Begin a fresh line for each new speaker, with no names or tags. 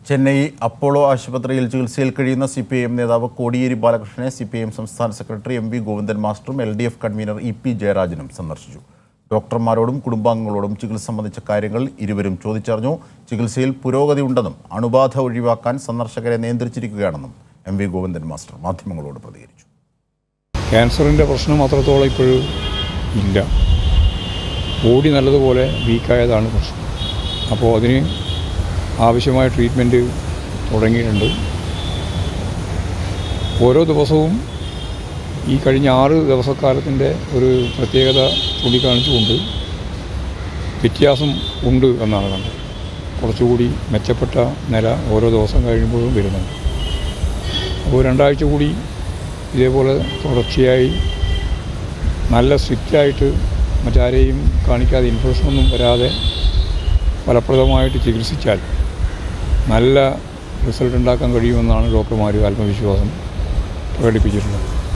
Chennai Apollo ആശുപത്രിയിൽ ചികിത്സയിൽ കഴിയുന്ന സി പി ഐ എം നേതാവ് കോടിയേരി ബാലകൃഷ്ണനെ സി പി ഐ എം സംസ്ഥാന സെക്രട്ടറി എം വി ഗോവിന്ദൻ മാസ്റ്ററും L D F convener E P ജയരാജനും സന്ദർശിച്ചു ഡോക്ടർമാരോടും കുടുംബാംഗങ്ങളോടും ചികിത്സ സംബന്ധിച്ച കാര്യങ്ങൾ ഇരുവരും ചോദിച്ചറിഞ്ഞു ചികിത്സയിൽ പുരോഗതി ഉണ്ടെന്നും അണുബാധ ഒഴിവാക്കാൻ സന്ദർശകരെ നിയന്ത്രിച്ചിരിക്കുകയാണെന്നും എം വി ഗോവിന്ദൻ മാസ്റ്റർ മാധ്യമങ്ങളോട് പ്രതികരിച്ചു
ക്യാൻസറിൻ്റെ പ്രശ്നം അത്രത്തോളം ഇപ്പോഴും ഇല്ല ബോഡി നല്ലതുപോലെ വീക്കായതാണ് പ്രശ്നം അപ്പോൾ അതിന് ആവശ്യമായ ട്രീറ്റ്മെൻറ്റ് തുടങ്ങിയിട്ടുണ്ട് ഓരോ ദിവസവും ഈ കഴിഞ്ഞ ആറ് ദിവസക്കാലത്തിൻ്റെ ഒരു പ്രത്യേകത ചൂണ്ടിക്കാണിച്ചുകൊണ്ട് വ്യത്യാസം ഉണ്ട് എന്നാണ് കണ്ടത് കുറച്ചുകൂടി മെച്ചപ്പെട്ട നില ഓരോ ദിവസം കഴിയുമ്പോഴും വരുന്നുണ്ട് അപ്പോൾ രണ്ടാഴ്ച കൂടി ഇതേപോലെ തുടർച്ചയായി നല്ല സ്ട്രിക്റ്റായിട്ട് മറ്റാരെയും കാണിക്കാതെ ഇൻഫെക്ഷനൊന്നും വരാതെ ഫലപ്രദമായിട്ട് ചികിത്സിച്ചാൽ നല്ല റിസൾട്ട് ഉണ്ടാക്കാൻ കഴിയുമെന്നാണ് ഡോക്ടർമാർ ആത്മവിശ്വാസം പ്രകടിപ്പിച്ചിട്ടുള്ളത്